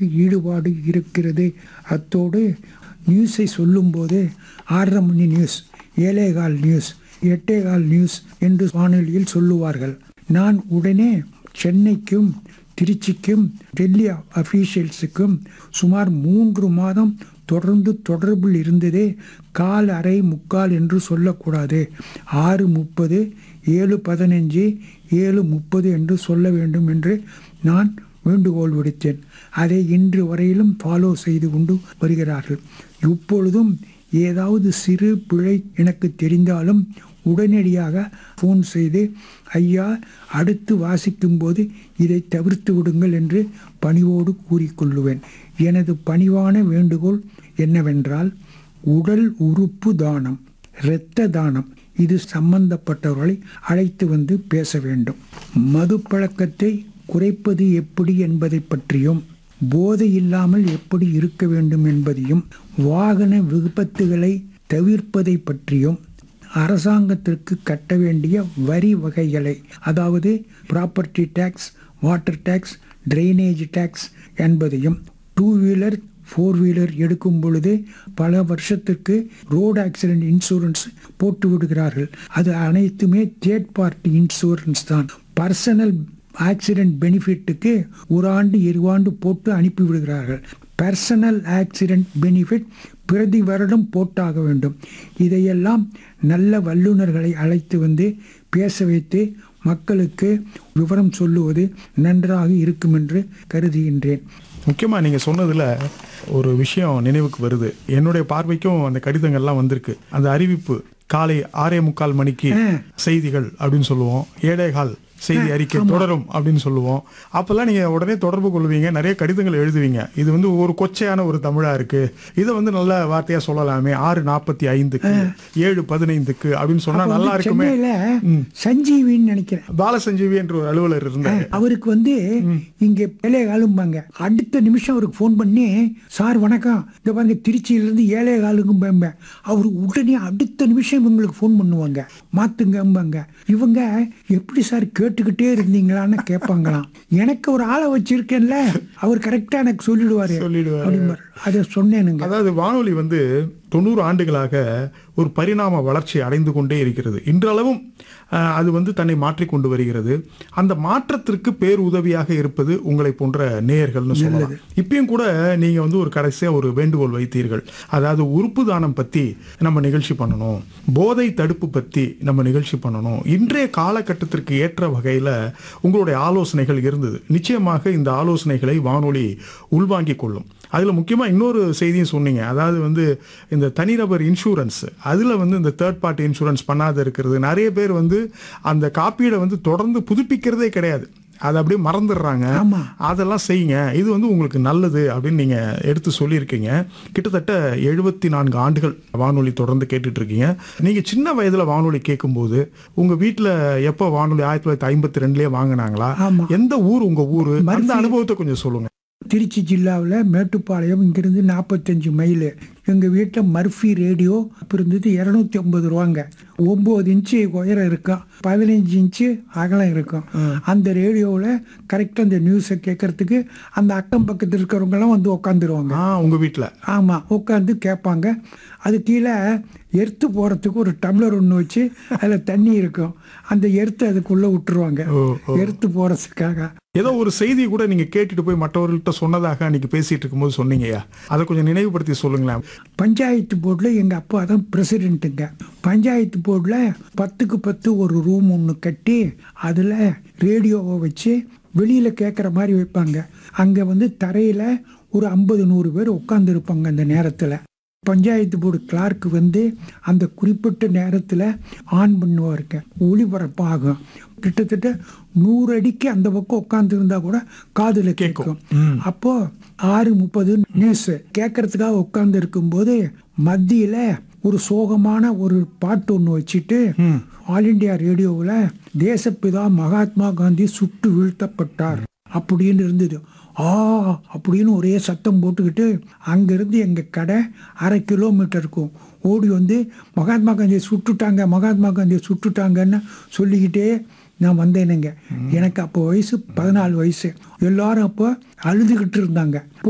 எனக்கு ஈடுபாடு இருக்கிறது அத்தோடு நியூஸை சொல்லும்போது ஆறரை மணி நியூஸ் ஏழேகால் நியூஸ் எட்டேகால் நியூஸ் என்று வானொலியில் சொல்லுவார்கள் நான் உடனே சென்னைக்கும் திருச்சிக்கும் டெல்லி அஃபீஷியல்ஸுக்கும் சுமார் மூன்று மாதம் தொடர்ந்து தொடர்பில் இருந்ததே கால் அரை முக்கால் என்று சொல்லக்கூடாது ஆறு முப்பது ஏழு பதினஞ்சு ஏழு முப்பது என்று சொல்ல வேண்டும் என்று நான் வேண்டுகோள் விடுத்தேன் அதை இன்று வரையிலும் ஃபாலோ செய்து கொண்டு வருகிறார்கள் இப்பொழுதும் ஏதாவது சிறு பிழை எனக்கு தெரிந்தாலும் உடனடியாக ஃபோன் செய்து ஐயா அடுத்து வாசிக்கும்போது இதை தவிர்த்து விடுங்கள் என்று பணிவோடு கூறிக்கொள்ளுவேன் எனது பணிவான வேண்டுகோள் என்னவென்றால் உடல் உறுப்பு தானம் இரத்த தானம் இது சம்பந்தப்பட்டவர்களை அழைத்து வந்து பேச வேண்டும் மது பழக்கத்தை குறைப்பது எப்படி என்பதை பற்றியும் போதை இல்லாமல் எப்படி இருக்க வேண்டும் என்பதையும் வாகன விபத்துகளை தவிர்ப்பதை பற்றியும் அரசாங்கத்திற்கு கட்ட வேண்டிய வரி வகைகளை அதாவது property tax water tax drainage tax என்பதையும் டூ வீலர் ஃபோர் வீலர் எடுக்கும் பொழுது பல வருஷத்துக்கு ரோடு ஆக்சிடென்ட் இன்சூரன்ஸ் போட்டு விடுகிறார்கள் அது அனைத்துமே தேர்ட் பார்ட்டி இன்சூரன்ஸ் தான் பர்சனல் ஆக்சிடென்ட் பெனிஃபிட்டுக்கு ஒரு ஆண்டு இரு ஆண்டு போட்டு அனுப்பி விடுகிறார்கள் பர்சனல் ஆக்சிடென்ட் பெனிஃபிட் பிரதி வருடம் போட்டாக வேண்டும் இதையெல்லாம் நல்ல வல்லுநர்களை அழைத்து வந்து பேச வைத்து மக்களுக்கு விவரம் சொல்லுவது நன்றாக இருக்கும் என்று கருதுகின்றேன் முக்கியமாக நீங்கள் சொன்னதில் ஒரு விஷயம் நினைவுக்கு வருது என்னுடைய பார்வைக்கும் அந்த கடிதங்கள்லாம் வந்திருக்கு அந்த அறிவிப்பு காலை ஆறே முக்கால் மணிக்கு செய்திகள் அப்படின்னு சொல்லுவோம் ஏழேகால் செய்தி அறிக்கை தொடரும் அப்படின்னு சொல்லுவோம் அப்பெல்லாம் நீங்க உடனே தொடர்பு கொள்வீங்க நிறைய கடிதங்கள் எழுதுவீங்க இது வந்து ஒரு கொச்சையான ஒரு தமிழா இருக்கு இதை வந்து நல்ல வார்த்தையா சொல்லலாமே ஆறு நாற்பத்தி ஐந்துக்கு ஏழு பதினைந்துக்கு அப்படின்னு சொன்னா அப்ப நல்லா வந்து இருக்குமே சென்னையில சஞ்சீவின்னு நினைக்கிறேன் பாலசஞ்சீவி என்ற ஒரு அலுவலர் இருந்தார் அவருக்கு வந்து இங்க ஏழை காலும்பாங்க அடுத்த நிமிஷம் அவருக்கு ஃபோன் பண்ணி சார் வணக்கம் இந்த பாருங்க திருச்சியில இருந்து ஏழை காலுக்கும் பேம்பேன் அவர் உடனே அடுத்த நிமிஷம் இவங்களுக்கு ஃபோன் பண்ணுவாங்க மாத்துங்கம்பாங்க இவங்க எப்படி சார் கேட்டுக்கிட்டே இருந்தீங்களான்னு கேட்பாங்களாம் எனக்கு ஒரு ஆளை வச்சிருக்கேன்ல அவர் கரெக்டா எனக்கு சொல்லிடுவாரு சொல்லிடுவாரு. அப்படிம்பாரு அதை சொன்னேனுங்க அதாவது வானொலி வந்து தொண்ணூறு ஆண்டுகளாக ஒரு பரிணாம வளர்ச்சி அடைந்து கொண்டே இருக்கிறது இன்றளவும் அஹ், அது வந்து தன்னை மாற்றிக் கொண்டு வருகிறது அந்த மாற்றத்திற்கு பேர் உதவியாக இருப்பது உங்களை போன்ற நேயர்கள்னு சொல்லலாம் இப்பயும் கூட நீங்க வந்து ஒரு கடைசியா ஒரு வேண்டுகோள் வைத்தீர்கள் அதாவது உறுப்பு தானம் பத்தி நம்ம நிகழ்ச்சி பண்ணணும் போதை தடுப்பு பத்தி நம்ம நிகழ்ச்சி பண்ணணும் இன்றைய காலகட்டத்திற்கு ஏற்ற வகையில உங்களுடைய ஆலோசனைகள் இருந்தது நிச்சயமாக இந்த ஆலோசனைகளை வானொலி உள்வாங்கிக் கொள்ளும் அதில் முக்கியமாக இன்னொரு செய்தியும் சொன்னீங்க அதாவது வந்து இந்த தனிநபர் இன்சூரன்ஸ் அதில் வந்து இந்த தேர்ட் பார்ட்டி இன்சூரன்ஸ் பண்ணாத இருக்கிறது நிறைய பேர் வந்து அந்த காப்பீடை வந்து தொடர்ந்து புதுப்பிக்கிறதே கிடையாது அதை அப்படியே மறந்துடுறாங்க ஆமா. அதெல்லாம் செய்யுங்க இது வந்து உங்களுக்கு நல்லது அப்படின்னு நீங்க எடுத்து சொல்லியிருக்கீங்க கிட்டத்தட்ட எழுபத்தி நான்கு ஆண்டுகள் வானொலி தொடர்ந்து கேட்டுட்டு இருக்கீங்க நீங்க சின்ன வயதுல வானொலி கேட்கும்போது உங்க வீட்ல எப்போ வானொலி ஆயிரத்தி தொள்ளாயிரத்தி ஐம்பத்தி ரெண்டுலயே வாங்கினாங்களா ஆமா. எந்த ஊர் உங்க ஊரு அந்த அனுபவத்தை கொஞ்சம் சொல்லுங்க திருச்சி ஜில்லாவில் மேட்டுப்பாளையம் இங்கிருந்து நாற்பத்தஞ்சு மைல் எங்கள் வீட்டில் மர்ஃபி ரேடியோ அப்போ இருந்தது இரநூத்தி ஐம்பது ரூபாங்க ஒம்பது இன்ச்சு உயரம் இருக்கும் பதினஞ்சு இன்ச்சு அகலம் இருக்கும் அந்த ரேடியோவில் கரெக்டாக அந்த நியூஸை கேட்கறதுக்கு அந்த அக்கம் பக்கத்தில் இருக்கிறவங்கலாம் வந்து உட்காந்துருவாங்க ஆ உங்க வீட்ல ஆமாம் உட்காந்து கேட்பாங்க அது கீழே எர்த்து போகிறதுக்கு ஒரு டம்ளர் ஒன்று வச்சு அதில் தண்ணி இருக்கும் அந்த எர்த்து அதுக்குள்ளே விட்டுருவாங்க ஓ, எர்த்து போகிறதுக்காக ஏதோ ஒரு செய்தி கூட நீங்க கேட்டுட்டு போய் மற்றவர்கள்ட்ட சொன்னதாக அன்னைக்கு பேசிட்டு இருக்கும்போது சொன்னீங்கய்யா அதை கொஞ்சம் நினைவுபடுத்தி சொல்லுங்களேன் பஞ்சாயத்து போர்டில் எங்கள் அப்பா தான் பிரசிடெண்ட்டுங்க பஞ்சாயத்து போர்டில் பத்துக்கு பத்து ஒரு ரூம் ஒன்று கட்டி அதில் ரேடியோவை வச்சு வெளியில் கேட்குற மாதிரி வைப்பாங்க அங்கே வந்து தரையில் ஒரு ஐம்பது நூறு பேர் உட்காந்துருப்பாங்க அந்த நேரத்தில் பஞ்சாயத்து போர்டு கிளார்க் வந்து அந்த குறிப்பிட்ட நேரத்தில் ஆன் பண்ணுவாருங்க ஒளிபரப்பாகும் கிட்டத்தட்ட நூறு அடிக்கு அந்த பக்கம் உட்காந்துருந்தா கூட காதில் கேட்கும் அப்போ ஆறு முப்பது நியூஸ் கேட்கறதுக்காக உட்கார்ந்து இருக்கும்போது மத்தியில ஒரு சோகமான ஒரு பாட்டு ஒன்று வச்சுட்டு ஆல் இண்டியா ரேடியோவில் தேசப்பிதா மகாத்மா காந்தி சுட்டு வீழ்த்தப்பட்டார் அப்படின்னு இருந்தது ஆ அப்படின்னு ஒரே சத்தம் போட்டுக்கிட்டு அங்கேருந்து எங்கள் கடை அரை கிலோமீட்டர் இருக்கும் ஓடி வந்து மகாத்மா காந்தியை சுட்டுட்டாங்க மகாத்மா காந்தியை சுட்டுட்டாங்கன்னு சொல்லிக்கிட்டே நான் வந்தேனுங்க எனக்கு அப்போ வயசு பதினாலு வயசு எல்லாரும் அப்போ அழுதுகிட்டு இருந்தாங்க